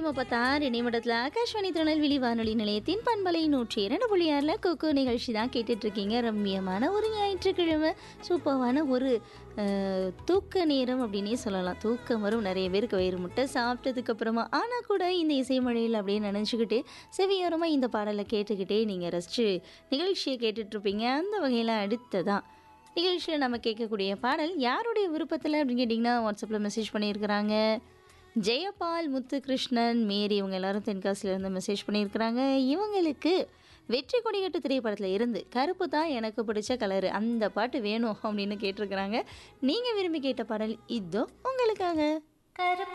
முப்பத்தாறு நிமிடத்தில் ஆகாஷ்வாணி திருநெல்வேலி வானொலி நிலையத்தின் பண்பலை நூற்றி இரண்டு புள்ளி ஆறில் கொக்கோ நிகழ்ச்சி தான் கேட்டுட்டு இருக்கீங்க ரம்மியமான ஒரு ஞாயிற்றுக்கிழமை சூப்பரான ஒரு அஹ், தூக்க நேரம் அப்படின்னே சொல்லலாம் தூக்கம் வரும் நிறைய பேருக்கு வயிறு முட்டை சாப்பிட்டதுக்கு அப்புறமா ஆனால் கூட இந்த இசை மழையில் அப்படியே நினச்சிக்கிட்டு செவியோரமாக இந்த பாடலை கேட்டுக்கிட்டே நீங்கள் ரசித்து நிகழ்ச்சியை கேட்டுட்ருப்பீங்க அந்த வகையில் அடுத்ததான் நிகழ்ச்சியில் நம்ம கேட்கக்கூடிய பாடல் யாருடைய விருப்பத்தில் அப்படின்னு கேட்டிங்கன்னா வாட்ஸ்அப்பில் மெசேஜ் பண்ணியிருக்கிறாங்க ஜெயபால் முத்துகிருஷ்ணன் மேரி இவங்க எல்லாரும் தென்காசிலேருந்து மெசேஜ் பண்ணியிருக்கிறாங்க இவங்களுக்கு வெற்றி கொடிகட்டு திரைப்படத்தில் இருந்து கருப்பு தான் எனக்கு பிடிச்ச கலரு அந்த பாட்டு வேணும் அப்படின்னு கேட்டிருக்கிறாங்க நீங்கள் விரும்பி கேட்ட பாடல் இதோ உங்களுக்காக கருப்பு